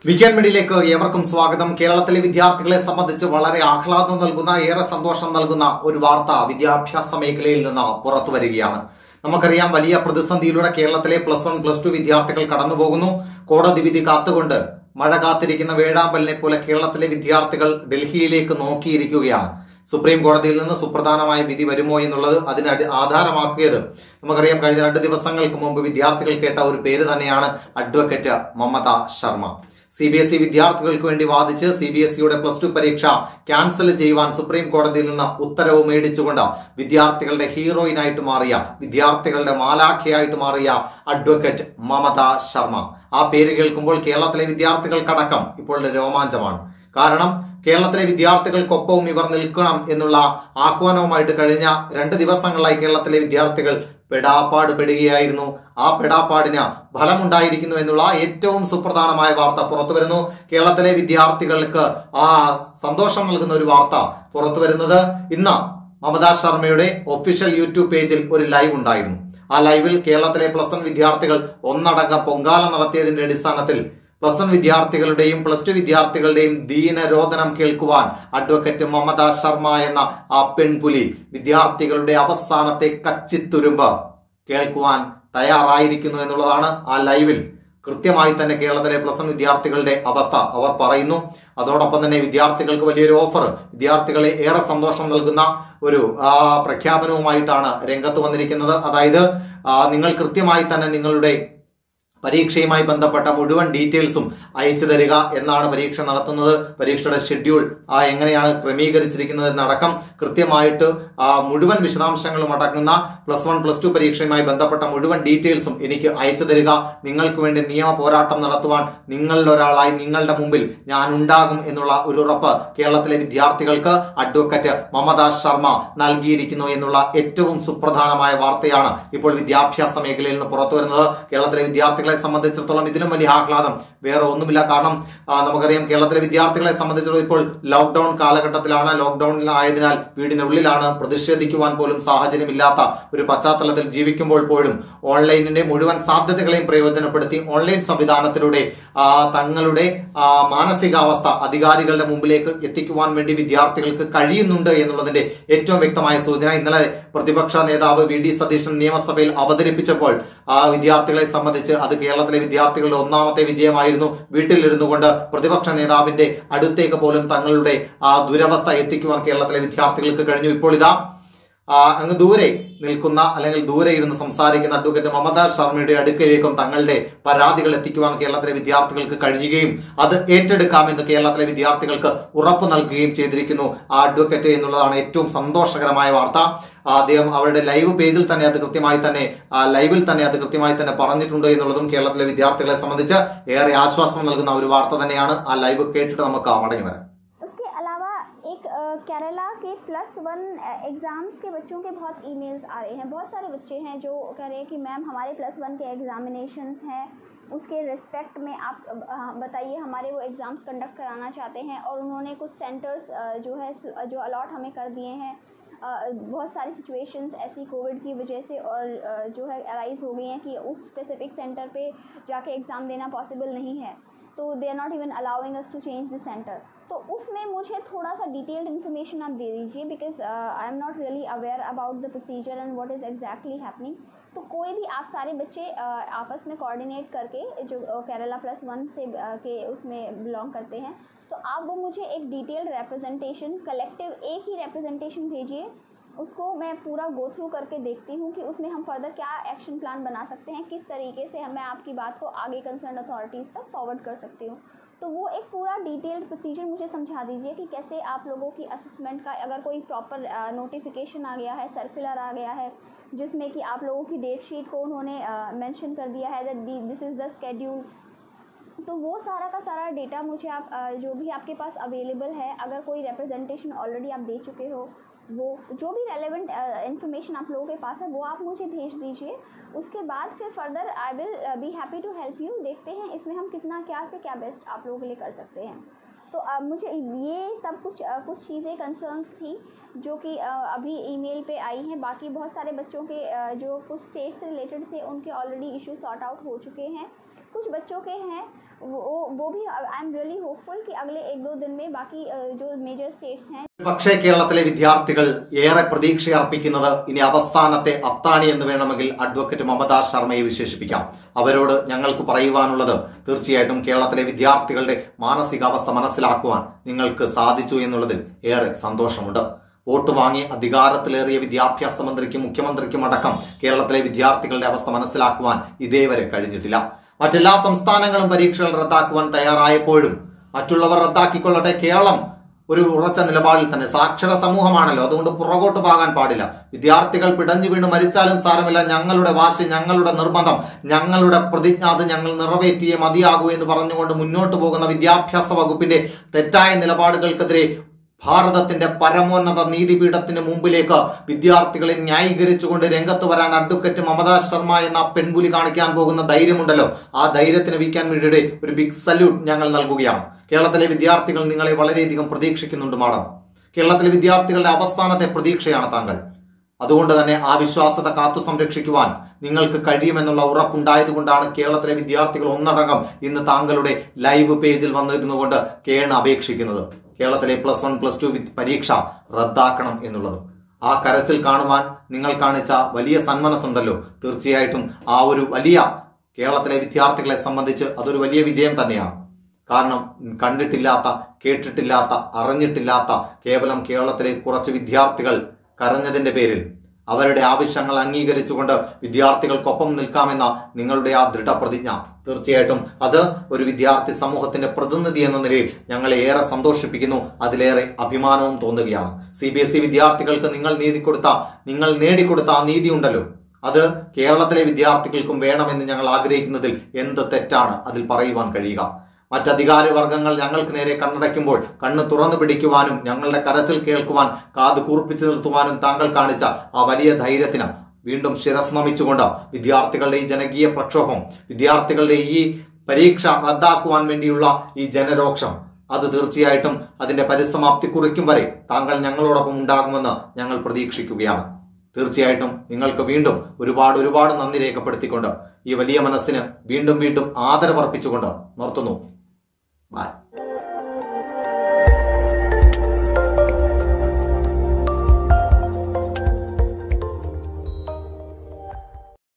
weekend മീഡിയയിലേക്ക് ഏവർക്കും സ്വാഗതം കേരളത്തിലെ വിദ്യാർത്ഥികളെ സംബന്ധിച്ച് വളരെ ആഹ്ലാദം നൽകുന്ന ഏറെ സന്തോഷം നൽകുന്ന ഒരു വാർത്ത വിദ്യാഭ്യാസ മേഖലയിൽ നിന്ന് പുറത്തു വരികയാണ് നമുക്കറിയാം വലിയ പ്രതിസന്ധിയിലൂടെ കേരളത്തിലെ പ്ലസ് വൺ പ്ലസ് ടു വിദ്യാർത്ഥികൾ കടന്നുപോകുന്നു കോടതി വിധി കാത്തുകൊണ്ട് മഴ കാത്തിരിക്കുന്ന വേഴാമ്പലിനെ പോലെ കേരളത്തിലെ വിദ്യാർത്ഥികൾ ഡൽഹിയിലേക്ക് നോക്കിയിരിക്കുകയാണ് സുപ്രീം കോടതിയിൽ നിന്ന് സുപ്രധാനമായ വിധി വരുമോ എന്നുള്ളത് അതിന് അടി- ആധാരമാക്കിയത് നമുക്കറിയാം കഴിഞ്ഞ രണ്ട് ദിവസങ്ങൾക്ക് മുമ്പ് വിദ്യാർത്ഥികൾ കേട്ട ഒരു പേര് തന്നെയാണ് advocate Mamata Sharma C B S E വിദ്യാർത്ഥികൾക്ക് വേണ്ടി വാദിച്ച് സി ബി എസ് ഇയുടെ പ്ലസ് ടു പരീക്ഷ ക്യാൻസൽ ചെയ്യുവാൻ സുപ്രീം കോടതിയിൽ നിന്ന് ഉത്തരവ് മേടിച്ചുകൊണ്ട് വിദ്യാർത്ഥികളുടെ ഹീറോയിനായിട്ട് മാറിയ വിദ്യാർത്ഥികളുടെ മാലാഖയായിട്ട് മാറിയ അഡ്വക്കേറ്റ് മമത ശർമ്മ ആ പേര് കേൾക്കുമ്പോൾ കേരളത്തിലെ വിദ്യാർത്ഥികൾക്കടക്കം ഇപ്പോൾ രോമാഞ്ചമാണ് കാരണം കേരളത്തിലെ വിദ്യാർത്ഥികൾക്കൊപ്പവും ഇവർ നിൽക്കണം എന്നുള്ള ആഹ്വാനവുമായിട്ട് കഴിഞ്ഞ രണ്ട് ദിവസങ്ങളായി കേരളത്തിലെ വിദ്യാർത്ഥികൾ പെടാപ്പാട് പെടുകയായിരുന്നു ആ പെടാപ്പാടിന് ഫലമുണ്ടായിരിക്കുന്നു എന്നുള്ള ഏറ്റവും സുപ്രധാനമായ വാർത്ത പുറത്തു വരുന്നു കേരളത്തിലെ വിദ്യാർത്ഥികൾക്ക് ആ സന്തോഷം നൽകുന്ന ഒരു വാർത്ത പുറത്തു വരുന്നത് ഇന്ന് മമതാ ശർമ്മയുടെ ഒഫീഷ്യൽ യൂട്യൂബ് പേജിൽ ഒരു ലൈവ് ഉണ്ടായിരുന്നു ആ ലൈവിൽ കേരളത്തിലെ പ്ലസ് വൺ വിദ്യാർത്ഥികൾ ഒന്നടങ്കം പൊങ്കാല നടത്തിയതിന്റെ അടിസ്ഥാനത്തിൽ പ്ലസ് വൺ വിദ്യാർത്ഥികളുടെയും പ്ലസ് ടു വിദ്യാർത്ഥികളുടെയും ദീനരോധനം കേൾക്കുവാൻ അഡ്വക്കേറ്റ് മമത ശർമ്മ എന്ന ആ പെൺപുലി വിദ്യാർത്ഥികളുടെ അവസാനത്തെ കച്ചിത്തുരുമ്പ് കേൾക്കുവാൻ തയ്യാറായിരിക്കുന്നു എന്നുള്ളതാണ് ആ ലൈവിൽ കൃത്യമായി തന്നെ കേരളത്തിലെ പ്ലസ് വൺ വിദ്യാർത്ഥികളുടെ അവസ്ഥ അവർ പറയുന്നു അതോടൊപ്പം തന്നെ വിദ്യാർത്ഥികൾക്ക് വലിയൊരു ഓഫർ വിദ്യാർത്ഥികളെ ഏറെ സന്തോഷം നൽകുന്ന ഒരു ആ, പ്രഖ്യാപനവുമായിട്ടാണ് രംഗത്ത് വന്നിരിക്കുന്നത് അതായത് ആ, നിങ്ങൾ കൃത്യമായി തന്നെ നിങ്ങളുടെ പരീക്ഷയുമായി ബന്ധപ്പെട്ട മുഴുവൻ ഡീറ്റെയിൽസും അയച്ചു തരിക എന്നാണ് പരീക്ഷ നടത്തുന്നത് പരീക്ഷയുടെ ഷെഡ്യൂൾ ആ എങ്ങനെയാണ് ക്രമീകരിച്ചിരിക്കുന്നത് എന്നടക്കം കൃത്യമായിട്ട് ആ മുഴുവൻ വിശദാംശങ്ങളും അടങ്ങുന്ന പ്ലസ് വൺ പ്ലസ് ടു പരീക്ഷയുമായി ബന്ധപ്പെട്ട മുഴുവൻ ഡീറ്റെയിൽസും എനിക്ക് അയച്ചു തരിക നിങ്ങൾക്ക് വേണ്ടി നിയമ പോരാട്ടം നടത്തുവാൻ നിങ്ങളിൽ ഒരാളായി നിങ്ങളുടെ മുമ്പിൽ ഞാൻ ഉണ്ടാകും എന്നുള്ള ഒരു ഉറപ്പ് കേരളത്തിലെ വിദ്യാർത്ഥികൾക്ക് അഡ്വക്കേറ്റ് മമത ശർമ്മ നൽകിയിരിക്കുന്നു എന്നുള്ള ഏറ്റവും സുപ്രധാനമായ വാർത്തയാണ് ഇപ്പോൾ വിദ്യാഭ്യാസ മേഖലയിൽ നിന്ന് പുറത്തു വരുന്നത് കേരളത്തിലെ വിദ്യാർത്ഥികളെ സംബന്ധിച്ചിടത്തോളം ഇതിലും വലിയ ആഹ്ലാദം വേറെ ഒന്നുമില്ല കാരണം ആ, നമുക്കറിയാം കേരളത്തിലെ വിദ്യാർത്ഥികളെ സംബന്ധിച്ചിടത്തോളം ഇപ്പോൾ ലോക്ക്ഡൌൺ കാലഘട്ടത്തിലാണ് ലോക്ക്ഡൌണിൽ ആയതിനാൽ വീടിനുള്ളിലാണ് പ്രതിഷേധിക്കുവാൻ പോലും സാഹചര്യമില്ലാത്ത ഒരു പശ്ചാത്തലത്തിൽ ജീവിക്കുമ്പോൾ പോലും ഓൺലൈനിന്റെ മുഴുവൻ സാധ്യതകളെയും പ്രയോജനപ്പെടുത്തി ഓൺലൈൻ സംവിധാനത്തിലൂടെ ആ, തങ്ങളുടെ ആ, മാനസികാവസ്ഥ അധികാരികളുടെ മുമ്പിലേക്ക് എത്തിക്കുവാൻ വേണ്ടി വിദ്യാർത്ഥികൾക്ക് കഴിയുന്നുണ്ട് എന്നുള്ളതിന്റെ ഏറ്റവും വ്യക്തമായ സൂചന ഇന്നലെ പ്രതിപക്ഷ നേതാവ് വി ഡി സതീശൻ നിയമസഭയിൽ അവതരിപ്പിച്ചപ്പോൾ ആ വിദ്യാർത്ഥികളെ സംബന്ധിച്ച് അത് കേരളത്തിലെ വിദ്യാർത്ഥികളുടെ ഒന്നാമത്തെ വിജയമായിരുന്നു വീട്ടിലിരുന്നു കൊണ്ട് പ്രതിപക്ഷ നേതാവിന്റെ അടുത്തേക്ക് പോലും തങ്ങളുടെ ആ ദുരവസ്ഥ എത്തിക്കുവാൻ കേരളത്തിലെ വിദ്യാർത്ഥികൾക്ക് കഴിഞ്ഞു ഇപ്പോൾ ഇതാ ആ, അങ്ങ് ദൂരെ നിൽക്കുന്ന അല്ലെങ്കിൽ ദൂരെ ഇരുന്ന് സംസാരിക്കുന്ന അഡ്വക്കേറ്റ് മമത ശർമ്മയുടെ അടുക്കലേക്കും തങ്ങളുടെ പരാതികൾ എത്തിക്കുവാൻ കേരളത്തിലെ വിദ്യാർത്ഥികൾക്ക് കഴിയുകയും അത് ഏറ്റെടുക്കാമെന്ന് കേരളത്തിലെ വിദ്യാർത്ഥികൾക്ക് ഉറപ്പ് നൽകുകയും ചെയ്തിരിക്കുന്നു ആ അഡ്വക്കേറ്റ് എന്നുള്ളതാണ് ഏറ്റവും സന്തോഷകരമായ വാർത്ത ആ, അദ്ദേഹം അവരുടെ ലൈവ് പേജിൽ തന്നെ അത് കൃത്യമായി തന്നെ ആ, ലൈവിൽ തന്നെ അത് കൃത്യമായി തന്നെ പറഞ്ഞിട്ടുണ്ട് എന്നുള്ളതും കേരളത്തിലെ വിദ്യാർത്ഥികളെ സംബന്ധിച്ച് ഏറെ ആശ്വാസം നൽകുന്ന ഒരു വാർത്ത തന്നെയാണ് ആ ലൈവ് കേട്ടിട്ട് നമുക്ക് മടങ്ങി വരാം उसके अलावा एक अ, केरला के प्लस वन एग्ज़ाम्स के बच्चों के बहुत ईमेल्स आ रहे हैं बहुत सारे बच्चे हैं जो कह रहे हैं कि मैम हमारे प्लस वन के एग्ज़ामिनेशंस हैं उसके रिस्पेक्ट में आप अ, बताइए हमारे वो एग्ज़ाम्स कंडक्ट कराना चाहते हैं और उन्होंने कुछ सेंटर्स जो है जो अलॉट हमें कर दिए हैं अ, बहुत सारी सिचुएशंस ऐसी कोविड की वजह से और अ, जो है अराइज हो गई हैं कि उस स्पेसिफिक सेंटर पे जाके एग्ज़ाम देना पॉसिबल नहीं है तो they are not even allowing us to change the centre तो उसमें मुझे थोड़ा सा डिटेल्ड इन्फॉर्मेशन आप दे दीजिए because I am not really aware about the procedure and what is exactly happening तो कोई भी आप सारे बच्चे uh, आपस में कोऑर्डिनेट करके जो uh, केरला प्लस वन से uh, के उसमें बिलोंग करते हैं तो आप वो मुझे एक डिटेल्ड रिप्रेजेंटेशन कलेक्टिव एक ही रिप्रेजेंटेशन भेजिए उसको मैं पूरा गो थ्रू करके देखती हूँ कि उसमें हम फर्दर क्या एक्शन प्लान बना सकते हैं किस तरीके से मैं आपकी बात को आगे कंसर्न अथॉरिटीज़ तक फॉरवर्ड कर सकती हूँ तो वो एक पूरा डिटेल्ड प्रोसीजर मुझे समझा दीजिए कि कैसे आप लोगों की असेसमेंट का अगर कोई प्रॉपर नोटिफिकेशन आ गया है सर्कुलर आ गया है जिसमें कि आप लोगों की डेट शीट को उन्होंने मेंशन कर दिया है that this is the schedule तो वो सारा का सारा डेटा मुझे आप अ, जो भी आपके पास अवेलेबल है अगर कोई रिप्रेजेंटेशन ऑलरेडी आप दे चुके हो वो जो भी रेलेवेंट इन्फॉर्मेशन आप लोगों के पास है वो आप मुझे भेज दीजिए उसके बाद फिर further I will be happy to help you देखते हैं इसमें हम कितना क्या से क्या बेस्ट आप लोगों के लिए कर सकते हैं तो अब मुझे ये सब कुछ अ, कुछ चीज़ें कंसर्न्स थी जो कि अ, अभी ईमेल पे आई हैं बाकी बहुत सारे बच्चों के अ, जो कुछ स्टेट से रिलेटेड थे उनके ऑलरेडी इशू सॉर्ट आउट हो चुके हैं कुछ बच्चों के हैं वो वो भी आई एम रियली होपफुल कि अगले एक दो दिन में बाकी अ, जो मेजर स्टेट्स हैं പക്ഷേ കേരളത്തിലെ വിദ്യാർത്ഥികൾ ഏറെ പ്രതീക്ഷ അർപ്പിക്കുന്നത് ഇനി അവസാനത്തെ അത്താണി എന്ന് വേണമെങ്കിൽ അഡ്വക്കേറ്റ് മമതാ ശർമ്മയെ വിശേഷിപ്പിക്കാം അവരോട് ഞങ്ങൾക്ക് പറയുവാനുള്ളത് തീർച്ചയായിട്ടും കേരളത്തിലെ വിദ്യാർത്ഥികളുടെ മാനസികാവസ്ഥ മനസ്സിലാക്കുവാൻ നിങ്ങൾക്ക് സാധിച്ചു എന്നുള്ളതിൽ ഏറെ സന്തോഷമുണ്ട് വോട്ട് വാങ്ങി അധികാരത്തിലേറിയ വിദ്യാഭ്യാസ മന്ത്രിക്കും മുഖ്യമന്ത്രിക്കും അടക്കം കേരളത്തിലെ വിദ്യാർത്ഥികളുടെ അവസ്ഥ മനസ്സിലാക്കുവാൻ ഇതേവരെ കഴിഞ്ഞിട്ടില്ല മറ്റെല്ലാ സംസ്ഥാനങ്ങളും പരീക്ഷകൾ റദ്ദാക്കുവാൻ തയ്യാറായപ്പോഴും മറ്റുള്ളവർ റദ്ദാക്കിക്കൊള്ളട്ടെ കേരളം ഒരു ഉറച്ച നിലപാടിൽ തന്നെ സാക്ഷര സമൂഹമാണല്ലോ അതുകൊണ്ട് പുറകോട്ട് പോകാൻ പാടില്ല വിദ്യാർത്ഥികൾ പിടഞ്ഞു വീണ് മരിച്ചാലും സാരമില്ല ഞങ്ങളുടെ വാശി ഞങ്ങളുടെ നിർബന്ധം ഞങ്ങളുടെ പ്രതിജ്ഞ അത് ഞങ്ങൾ നിറവേറ്റിയേ മതിയാകൂ എന്ന് പറഞ്ഞുകൊണ്ട് മുന്നോട്ട് പോകുന്ന വിദ്യാഭ്യാസ വകുപ്പിന്റെ തെറ്റായ നിലപാടുകൾക്കെതിരെ ഭാരതത്തിന്റെ പരമോന്നത നീതിപീഠത്തിന് മുമ്പിലേക്ക് വിദ്യാർത്ഥികളെ ന്യായീകരിച്ചുകൊണ്ട് രംഗത്ത് വരാൻ അഡ്വക്കേറ്റ് മമതാ ശർമ്മ എന്ന പെൺപുലി കാണിക്കാൻ പോകുന്ന ധൈര്യമുണ്ടല്ലോ ആ ധൈര്യത്തിന് വിൽക്കാൻ വേണ്ടിയുടെ ഒരു ബിഗ് സല്യൂട്ട് ഞങ്ങൾ നൽകുകയാണ് കേരളത്തിലെ വിദ്യാർത്ഥികൾ നിങ്ങളെ വളരെയധികം പ്രതീക്ഷിക്കുന്നുണ്ട് മാഡം കേരളത്തിലെ വിദ്യാർത്ഥികളുടെ അവസാനത്തെ പ്രതീക്ഷയാണ് താങ്കൾ അതുകൊണ്ട് തന്നെ ആ വിശ്വാസത കാത്തു സംരക്ഷിക്കുവാൻ നിങ്ങൾക്ക് കഴിയുമെന്നുള്ള ഉറപ്പുണ്ടായതുകൊണ്ടാണ് കേരളത്തിലെ വിദ്യാർത്ഥികൾ ഒന്നടങ്കം ഇന്ന് താങ്കളുടെ ലൈവ് പേജിൽ വന്നിരുന്നുകൊണ്ട് കേണ് അപേക്ഷിക്കുന്നത് കേരളത്തിലെ പ്ലസ് വൺ പ്ലസ് ടു പരീക്ഷ റദ്ദാക്കണം എന്നുള്ളത് ആ കരച്ചിൽ കാണുവാൻ നിങ്ങൾ കാണിച്ച വലിയ സന്മനസ്സുണ്ടല്ലോ തീർച്ചയായിട്ടും ആ ഒരു വലിയ കേരളത്തിലെ വിദ്യാർത്ഥികളെ സംബന്ധിച്ച് അതൊരു വലിയ വിജയം തന്നെയാണ് കാരണം കണ്ടിട്ടില്ലാത്ത കേട്ടിട്ടില്ലാത്ത അറിഞ്ഞിട്ടില്ലാത്ത കേവലം കേരളത്തിലെ കുറച്ച് വിദ്യാർത്ഥികൾ കരഞ്ഞതിന്റെ പേരിൽ അവരുടെ ആവശ്യങ്ങൾ അംഗീകരിച്ചുകൊണ്ട് വിദ്യാർത്ഥികൾക്കൊപ്പം നിൽക്കാമെന്ന നിങ്ങളുടെ ആ ദൃഢപ്രതിജ്ഞ തീർച്ചയായിട്ടും അത് ഒരു വിദ്യാർത്ഥി സമൂഹത്തിന്റെ പ്രതിനിധി എന്ന നിലയിൽ ഞങ്ങളെ ഏറെ സന്തോഷിപ്പിക്കുന്നു അതിലേറെ അഭിമാനവും തോന്നുകയാണ് സി ബി എസ് ഇ വിദ്യാർത്ഥികൾക്ക് നിങ്ങൾ നീതി കൊടുത്ത നിങ്ങൾ നേടിക്കൊടുത്ത ആ നീതി ഉണ്ടല്ലോ അത് കേരളത്തിലെ വിദ്യാർത്ഥികൾക്കും വേണമെന്ന് ഞങ്ങൾ ആഗ്രഹിക്കുന്നതിൽ എന്ത് തെറ്റാണ് അതിൽ പറയുവാൻ കഴിയുക മറ്റധികാര വർഗങ്ങൾ ഞങ്ങൾക്ക് നേരെ കണ്ണടയ്ക്കുമ്പോൾ കണ്ണ് തുറന്നു പിടിക്കുവാനും ഞങ്ങളുടെ കരച്ചിൽ കേൾക്കുവാൻ കാത് കൂർപ്പിച്ചു നിർത്തുവാനും താങ്കൾ കാണിച്ച ആ വലിയ ധൈര്യത്തിന് വീണ്ടും ശിരസ് നമിച്ചുകൊണ്ട് വിദ്യാർത്ഥികളുടെ ഈ ജനകീയ പ്രക്ഷോഭം വിദ്യാർത്ഥികളുടെ ഈ പരീക്ഷ റദ്ദാക്കുവാൻ വേണ്ടിയുള്ള ഈ ജനരോക്ഷം അത് തീർച്ചയായിട്ടും അതിന്റെ പരിസമാപ്തി കുറിക്കും വരെ താങ്കൾ ഞങ്ങളോടൊപ്പം ഉണ്ടാകുമെന്ന് ഞങ്ങൾ പ്രതീക്ഷിക്കുകയാണ് തീർച്ചയായിട്ടും നിങ്ങൾക്ക് വീണ്ടും ഒരുപാട് ഒരുപാട് നന്ദി രേഖപ്പെടുത്തിക്കൊണ്ട് ഈ വലിയ മനസ്സിന് വീണ്ടും വീണ്ടും ആദരവർപ്പിച്ചുകൊണ്ട് നിർത്തുന്നു ബൈ